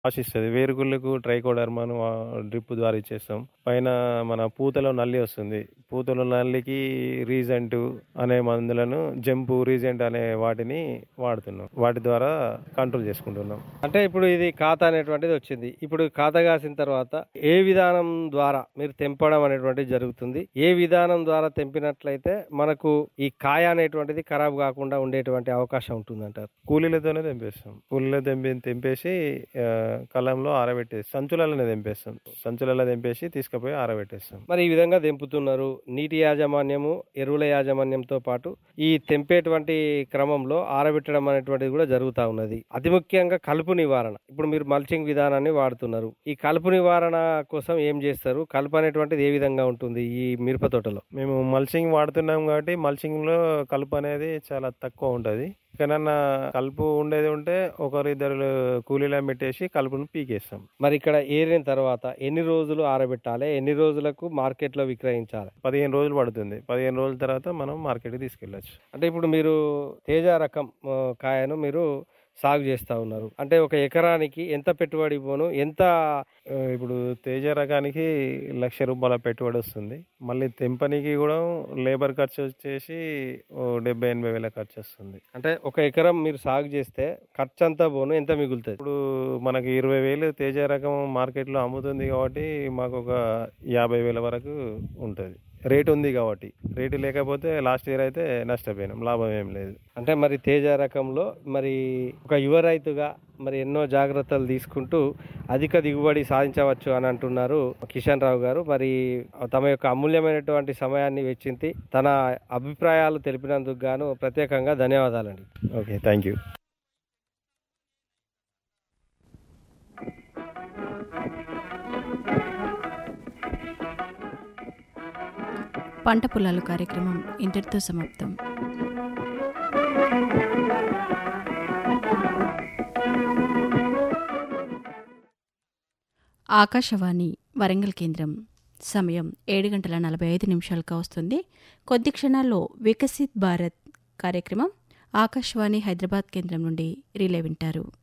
ఆశిస్తది. వేరుకుళ్ళకు ట్రైకోడర్మాను ఆహ్, డ్రిప్ ద్వారా ఇచ్చేస్తాం. పైన మన పూతలో నల్లి వస్తుంది. పూతలో నల్లికి రీజెంట్ అనే మందులను జంపు, రీజెంట్ అనే వాటిని వాడుతున్నాం. వాటి ద్వారా కంట్రోల్ చేసుకుంటున్నాం. అంటే ఇప్పుడు ఇది ఖాతా అనేటువంటిది వచ్చింది. ఇప్పుడు ఖాతా కాసిన తర్వాత ఏ విధానం ద్వారా మీరు తెంపడం అనేటువంటిది జరుగుతుంది? ఏ విధానం ద్వారా తెంపినట్లయితే మనకు ఈ కాయ అనేటువంటిది ఖరాబ్ కాకుండా ఉండేటువంటి అవకాశం ఉంటుందంటారు? కూలీలతోనే తెంపేస్తాం. కూలీలో తెంపి తెంపేసి ఆహ్, కలంలో ఆరబెట్టేసి సంచులలోనే తెంపేస్తాం. సంచులలో తెంపేసి తీసుకుపోయి ఆరబెట్టేస్తాం. మరి ఈ విధంగా తెంపుతున్నారు. నీటి యాజమాన్యము, ఎరువుల యాజమాన్యంతో పాటు ఈ తెంపేటువంటి క్రమంలో ఆరబెట్టడం అనేటువంటిది కూడా జరుగుతా ఉన్నది. అతి ముఖ్యంగా కలుపు నివారణ. ఇప్పుడు మీరు మల్చింగ్ విధానాన్ని వాడుతున్నారు. ఈ కలుపు నివారణ కోసం ఏం చేస్తారు? కలుపు అనేటువంటిది ఏ విధంగా ఉంటుంది ఈ మిరప తోటలో? మేము మల్చింగ్ వాడుతున్నాం కాబట్టి మల్చింగ్‌లో కలుపు అనేది చాలా తక్కువ ఉంటది. ఎక్కడన్నా కలుపు ఉండేది ఉంటే ఒకరిద్దరు కూలీలను పెట్టేసి కలుపును పీకేస్తాం. మరి ఇక్కడ ఏరిన తర్వాత ఎన్ని రోజులు ఆరబెట్టాలి? ఎన్ని రోజులకు మార్కెట్‌లో విక్రయించాలి? 15 రోజులు పడుతుంది. 15 రోజుల తర్వాత మనం మార్కెట్‌కి తీసుకెళ్ళొచ్చు. అంటే ఇప్పుడు మీరు తేజ రకం ఆహ్, కాయను మీరు సాగు చేస్తా ఉన్నారు. అంటే ఒక ఎకరానికి ఎంత పెట్టుబడి పోను? ఎంత ఆహ్, ఇప్పుడు తేజ రకానికి రూ. 1,00,000 పెట్టుబడి వస్తుంది. మళ్ళీ తెంపనికి కూడా లేబర్ ఖర్చు వచ్చేసి ఓ 70, 80 వేల ఖర్చు వస్తుంది. అంటే ఒక ఎకరం మీరు సాగు చేస్తే ఖర్చంతా పోను ఎంత మిగులుతది? ఇప్పుడు మనకి 20,000 తేజ రకం మార్కెట్‌లో అమ్ముతుంది కాబట్టి మాకొక 50,000 వరకు ఉంటది. రేట్ ఉంది కాబట్టి. రేట్ లేకపోతే లాస్ట్ ఇయర్ అయితే నష్టపోయినాం. లాభం ఏం లేదు. అంటే మరి తేజ రకంలో మరి ఒక యువ రైతుగా మరి ఎన్నో జాగ్రత్తలు తీసుకుంటూ అధిక దిగుబడి సాధించవచ్చు అని అంటున్నారు కిషన్ రావు గారు. మరి తమ యొక్క అమూల్యమైనటువంటి సమయాన్ని వెచ్చించి తన అభిప్రాయాలు తెలిపినందుకు గాను ప్రత్యేకంగా ధన్యవాదాలండి. ఓకే. Thank you. పంట పొలాలు కార్యక్రమం ఇంతటితో సమాప్తం. ఆకాశవాణి వరంగల్ కేంద్రం సమయం ఏడు గంటల నలభై ఐదు నిమిషాలుగా వస్తుంది. కొద్ది క్షణాల్లో వికసిత్ భారత్ కార్యక్రమం ఆకాశవాణి హైదరాబాద్ కేంద్రం నుండి రిలే వింటారు.